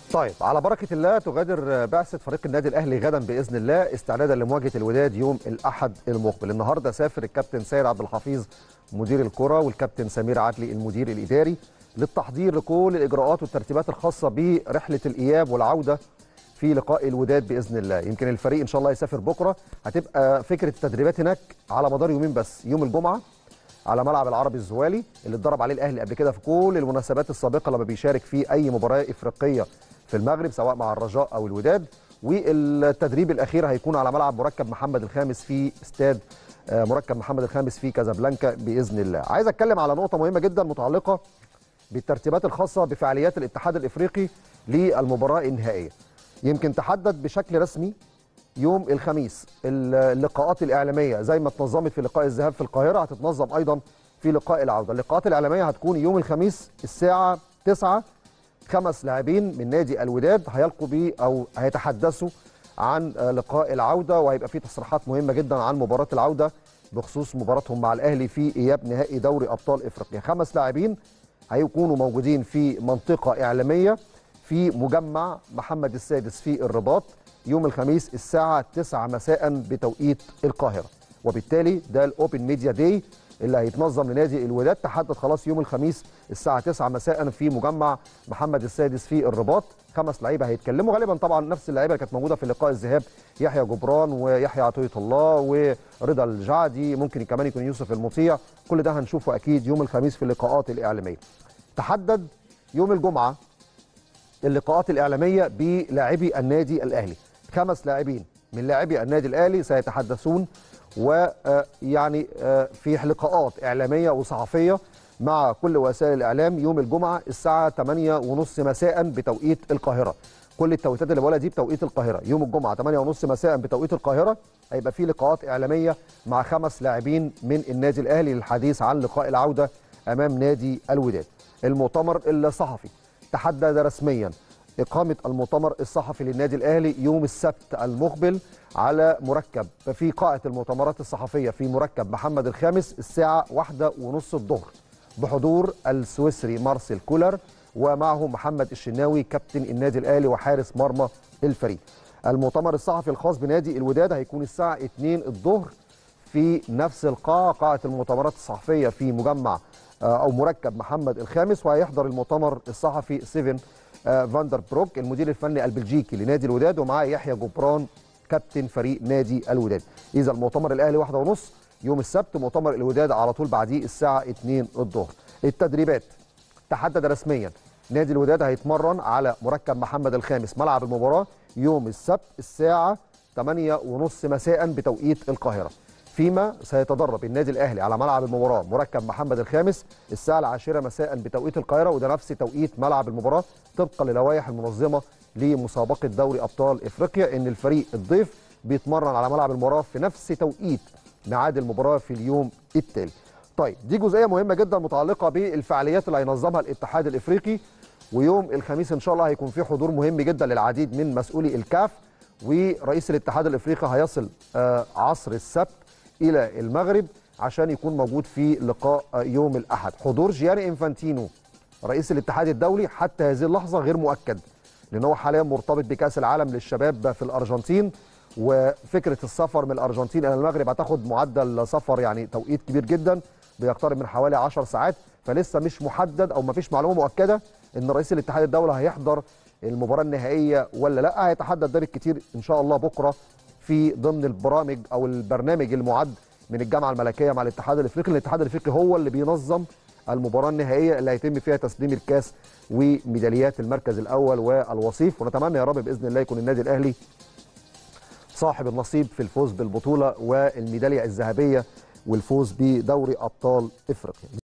طيب على بركة الله تغادر بعثة فريق النادي الأهلي غدا بإذن الله استعدادا لمواجهة الوداد يوم الأحد المقبل النهاردة سافر الكابتن سيد عبد الحفيظ مدير الكرة والكابتن سمير عدلي المدير الإداري للتحضير لكل الإجراءات والترتيبات الخاصة برحلة الإياب والعودة في لقاء الوداد باذن الله يمكن الفريق ان شاء الله يسافر بكره هتبقى فكره التدريبات هناك على مدار يومين بس يوم الجمعه على ملعب العربي الزوالي اللي اتدرب عليه الاهلي قبل كده في كل المناسبات السابقه لما بيشارك في اي مباراه افريقيه في المغرب سواء مع الرجاء او الوداد والتدريب الاخير هيكون على ملعب مركب محمد الخامس في استاد مركب محمد الخامس في كازابلانكا باذن الله عايز اتكلم على نقطه مهمه جدا متعلقه بالترتيبات الخاصه بفعاليات الاتحاد الافريقي للمباراه النهائيه يمكن تحدد بشكل رسمي يوم الخميس اللقاءات الاعلاميه زي ما اتنظمت في لقاء الذهاب في القاهره هتتنظم ايضا في لقاء العوده اللقاءات الاعلاميه هتكون يوم الخميس الساعه 9 خمس لاعبين من نادي الوداد هيلقوا بيه او هيتحدثوا عن لقاء العوده وهيبقى في تصريحات مهمه جدا عن مباراه العوده بخصوص مباراتهم مع الاهلي في اياب نهائي دوري ابطال افريقيا خمس لاعبين هيكونوا موجودين في منطقه اعلاميه في مجمع محمد السادس في الرباط يوم الخميس الساعة 9 مساء بتوقيت القاهرة وبالتالي ده الأوبن ميديا داي اللي هيتنظم لنادي الوداد تحدد خلاص يوم الخميس الساعة 9 مساء في مجمع محمد السادس في الرباط خمس لعيبة هيتكلموا غالبا طبعا نفس اللعيبة اللي كانت موجودة في لقاء الذهاب يحيى جبران ويحيى عطية الله ورضا الجعدي ممكن كمان يكون يوسف المطيع كل ده هنشوفه أكيد يوم الخميس في اللقاءات الإعلامية تحدد يوم الجمعة اللقاءات الإعلامية بلاعبي النادي الأهلي خمس لاعبين من لاعبي النادي الأهلي سيتحدثون ويعني في لقاءات إعلامية وصحفية مع كل وسائل الإعلام يوم الجمعة الساعة 8:30 مساء بتوقيت القاهرة كل التوقيتات اللي بقولها دي بتوقيت القاهرة يوم الجمعة 8:30 مساء بتوقيت القاهرة هيبقى في لقاءات إعلامية مع خمس لاعبين من النادي الأهلي للحديث عن لقاء العودة أمام نادي الوداد المؤتمر الصحفي تحدد رسميا إقامة المؤتمر الصحفي للنادي الأهلي يوم السبت المقبل على مركب في قاعة المؤتمرات الصحفية في مركب محمد الخامس الساعة واحدة ونص الظهر بحضور السويسري مارسيل كولر ومعه محمد الشناوي كابتن النادي الأهلي وحارس مرمى الفريق المؤتمر الصحفي الخاص بنادي الوداد هيكون الساعة 2 الظهر في نفس القاعة قاعة المؤتمرات الصحفية في مجمع او مركب محمد الخامس وهيحضر المؤتمر الصحفي سيفن فاندر بروك المدير الفني البلجيكي لنادي الوداد ومعاه يحيى جبران كابتن فريق نادي الوداد اذا المؤتمر الاهلي واحدة ونص يوم السبت مؤتمر الوداد على طول بعديه الساعه 2 الظهر التدريبات تحدد رسميا نادي الوداد هيتمرن على مركب محمد الخامس ملعب المباراه يوم السبت الساعه 8:30 مساء بتوقيت القاهره فيما سيتدرب النادي الاهلي على ملعب المباراه مركب محمد الخامس الساعه العاشرة مساء بتوقيت القاهره وده نفس توقيت ملعب المباراه طبقا للوائح المنظمه لمسابقه دوري ابطال افريقيا ان الفريق الضيف بيتمرن على ملعب المباراه في نفس توقيت ميعاد المباراه في اليوم التالي. طيب دي جزئيه مهمه جدا متعلقه بالفعاليات اللي هينظمها الاتحاد الافريقي ويوم الخميس ان شاء الله هيكون في حضور مهم جدا للعديد من مسؤولي الكاف ورئيس الاتحاد الافريقي هيصل عصر السبت الى المغرب عشان يكون موجود في لقاء يوم الاحد حضور جياني انفانتينو رئيس الاتحاد الدولي حتى هذه اللحظه غير مؤكد لان هو حاليا مرتبط بكاس العالم للشباب في الارجنتين وفكره السفر من الارجنتين الى المغرب هتاخد معدل سفر يعني توقيت كبير جدا بيقترب من حوالي 10 ساعات فلسه مش محدد او ما فيش معلومه مؤكده ان رئيس الاتحاد الدولي هيحضر المباراه النهائيه ولا لا هيتحدد ده بالكتير ان شاء الله بكره في ضمن البرامج او البرنامج المعد من الجامعه الملكيه مع الاتحاد الافريقي، الاتحاد الافريقي هو اللي بينظم المباراه النهائيه اللي هيتم فيها تسليم الكاس وميداليات المركز الاول والوصيف ونتمنى يا رب باذن الله يكون النادي الاهلي صاحب النصيب في الفوز بالبطوله والميداليه الذهبيه والفوز بدوري ابطال افريقيا.